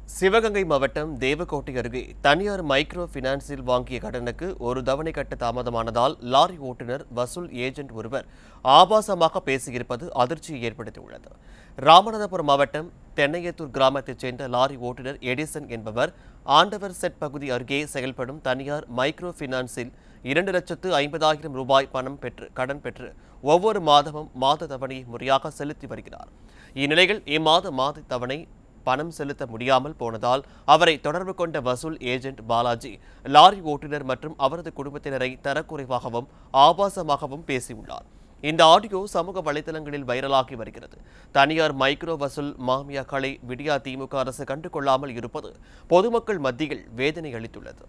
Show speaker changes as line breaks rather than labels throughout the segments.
சிவகங்கை மாவட்டம் தேவக்கோட்டை அருகே தனியார் மைக்ரோ பினான்சில் வாங்கிய கடனுக்கு ஒரு தவணை கட்ட தாமதமானதால் லாரி ஓட்டுநர் வசூல் ஏஜென்ட் ஒருவர் ஆபாசமாக பேசியிருப்பது அதிர்ச்சியை ஏற்படுத்தியுள்ளது ராமநாதபுரம் மாவட்டம் தென்னையத்தூர் கிராமத்தைச் சேர்ந்த லாரி ஓட்டுநர் எடிசன் என்பவர் ஆண்டவர் செட் பகுதி அருகே செயல்படும் தனியார் மைக்ரோ பினான்சில் இரண்டு லட்சத்து ஐம்பதாயிரம் ரூபாய் பணம் பெற்று கடன் பெற்று ஒவ்வொரு மாதமும் மாத தவணையை முறையாக செலுத்தி வருகிறார் இந்நிலையில் இம்மாத மாத தவணை பணம் செலுத்த முடியாமல் போனதால் அவரை தொடர்பு கொண்ட வசூல் ஏஜென்ட் பாலாஜி லாரி ஓட்டுநர் மற்றும் அவரது குடும்பத்தினரை தரக்குறைவாகவும் ஆபாசமாகவும் பேசியுள்ளார் இந்த ஆடியோ சமூக வலைதளங்களில் வைரலாகி வருகிறது தனியார் மைக்ரோ வசூல் மாமியாக்களை விடியா திமுக அரசு கண்டுகொள்ளாமல் இருப்பது பொதுமக்கள் மத்தியில் வேதனை அளித்துள்ளது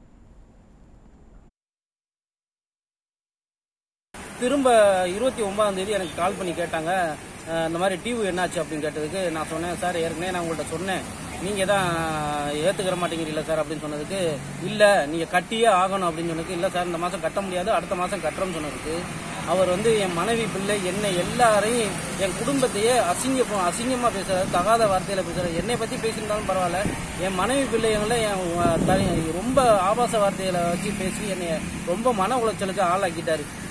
திரும்ப இருபத்தி ஒன்பதாம் தேதி எனக்கு கால் பண்ணி கேட்டாங்க அஹ் இந்த மாதிரி டிவி என்னாச்சு அப்படின்னு கேட்டதுக்கு நான் சொன்னேன் சார் ஏற்கனவே நான் உங்கள்கிட்ட சொன்னேன் நீங்கள் தான் ஏற்றுக்கிற மாட்டேங்கிறீங்களா சார் அப்படின்னு சொன்னதுக்கு இல்லை நீங்கள் கட்டியே ஆகணும் அப்படின்னு சொன்னதுக்கு இல்லை சார் இந்த மாதம் கட்ட முடியாது அடுத்த மாதம் கட்டுறோம்னு சொன்னதுக்கு அவர் வந்து என் மனைவி பிள்ளை என்னை எல்லாரையும் என் குடும்பத்தையே அசிங்க அசிங்கமாக பேசுறாரு தகாத வார்த்தையில் பேசுறாரு என்னை பற்றி பேசியிருந்தாலும் பரவாயில்ல என் மனைவி பிள்ளைங்களை என் அஹ், தனி- ரொம்ப ஆபாச வார்த்தைகளை வச்சு பேசி என்னை ரொம்ப மன உளைச்சலுக்கு ஆளாக்கிட்டாரு